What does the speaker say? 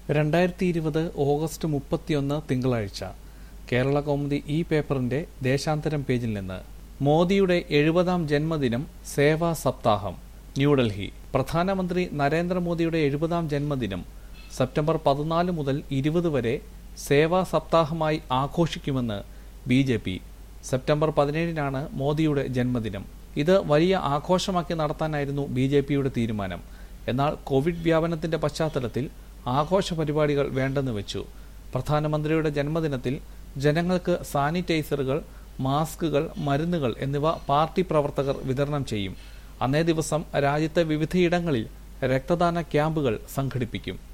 രണ്ടായിരത്തി ഇരുപത് ഓഗസ്റ്റ് മുപ്പത്തിയൊന്ന് തിങ്കളാഴ്ച കേരള കൗമുദി ഈ പേപ്പറിന്റെ ദേശാന്തരം പേജിൽ നിന്ന് മോദിയുടെ എഴുപതാം ജന്മദിനം സേവാ സപ്താഹം ന്യൂഡൽഹി പ്രധാനമന്ത്രി നരേന്ദ്രമോദിയുടെ എഴുപതാം ജന്മദിനം സെപ്റ്റംബർ പതിനാല് മുതൽ ഇരുപത് വരെ സേവാ സപ്താഹമായി ആഘോഷിക്കുമെന്ന് ബി ജെ പി സെപ്റ്റംബർ പതിനേഴിനാണ് മോദിയുടെ ജന്മദിനം ഇത് വലിയ ആഘോഷമാക്കി നടത്താനായിരുന്നു ബി ജെ പിയുടെ തീരുമാനം എന്നാൽ കോവിഡ് വ്യാപനത്തിന്റെ പശ്ചാത്തലത്തിൽ ആഘോഷ പരിപാടികൾ വേണ്ടെന്ന് വെച്ചു പ്രധാനമന്ത്രിയുടെ ജന്മദിനത്തിൽ ജനങ്ങൾക്ക് സാനിറ്റൈസറുകൾ മാസ്കുകൾ മരുന്നുകൾ എന്നിവ പാർട്ടി പ്രവർത്തകർ വിതരണം ചെയ്യും അന്നേ ദിവസം രാജ്യത്തെ വിവിധയിടങ്ങളിൽ രക്തദാന ക്യാമ്പുകൾ സംഘടിപ്പിക്കും